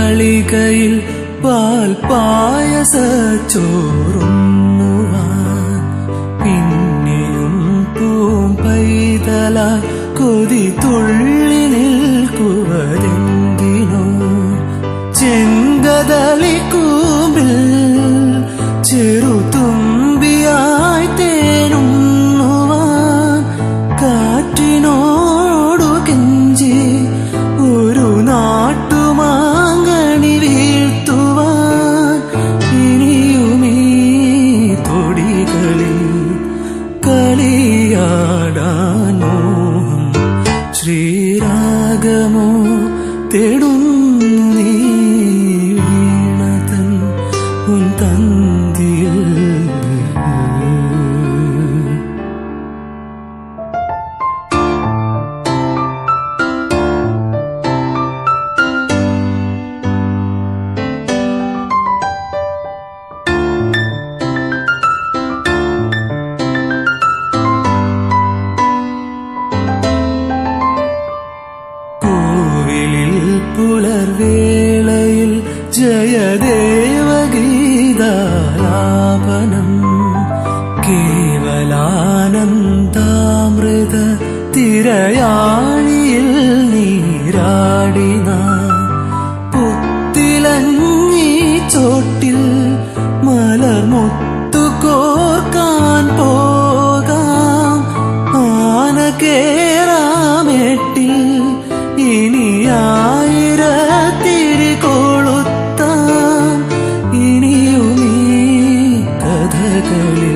മാളികയിൽ പാൽപായസ ചോറുന്നുവാൻ പിന്നെയും പൂം പൈതലായി കൊതി തുള്ളി നിൽക്കുവതെന്തിനോ ചെങ്കതളിക്കൂമ്പിൽ ചെറുതുമ്പിയായി തേനുണ്ണുവാൻ കാറ്റിനോടു കെഞ്ചി ഒരു നാട്ടുമാങ്കണി വീഴ്ത്തുവാൻ ഇനിയുമീ തൊടികളിൽ കളിയാടാൻ മോഹം ശ്രീരാഗമോ തേടുന്നു നീ വീണതൻ ഉൻ തന്തിയിൽ കോവിലിൽ പുലർവേളയിൽ ജയദേവഗീതാലാപനം കേവലാനന്ദാമൃത തിരയാഴിയിൽ നീരാടിന പുത്തിലങ്ങി ചോട്ടിൽ മലർമുത്തു കോർക്കാൻ പോകാം ആന കേറാമെട്ടിൽ ഇനി ആയിരത്തിരി കൊളുത്താം ഇനിയുമീ കഥകളിൽ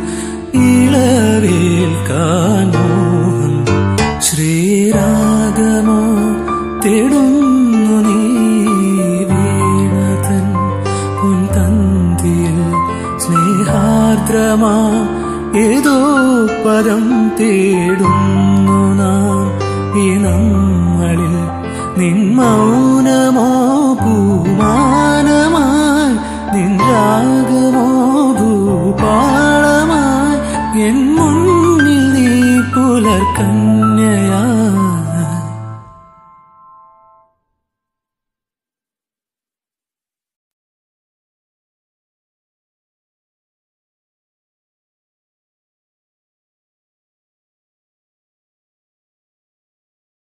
ഇളവേൽക്കാൻ മോഹം ശ്രീരാഗമോ തേടുന്നു നീ വീണതൻ ഉൻ തന്തിയിൽ സ്നേഹാർദ്രമാ ഏതോ പദം തേടുന്നു നാം ഈ നമ്മളിൽ നിൻ മൗനമോ